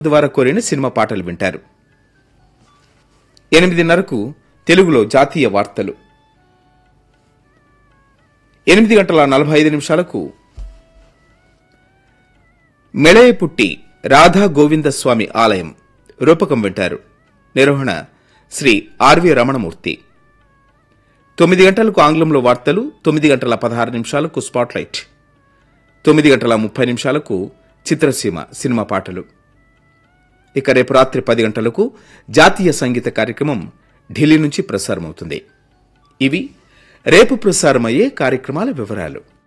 ద్వారా కోరిన సినిమా పాటలు వింటారు ఎనిమిదిన్నరకు తెలుగులో జాతీయ వార్తలు ఎనిమిది గంటల నలభై ఐదు నిమిషాలకు మెళయపుట్టి రాధా గోవింద స్వామి ఆలయం రూపకం వింటారు నిర్వహణ శ్రీ ఆర్వి రమణమూర్తి తొమ్మిది గంటలకు ఆంగ్లంలో వార్తలు తొమ్మిది గంటల పదహారు నిమిషాలకు స్పాట్లైట్ తొమ్మిది గంటల ముప్పై నిమిషాలకు చిత్రసీమ సినిమా పాటలు ఇక రేపు రాత్రి పది గంటలకు జాతీయ సంగీత కార్యక్రమం ఢిల్లీ నుంచి ప్రసారమవుతుంది ఇవి రేపు ప్రసారమయ్యే కార్యక్రమాల వివరాలు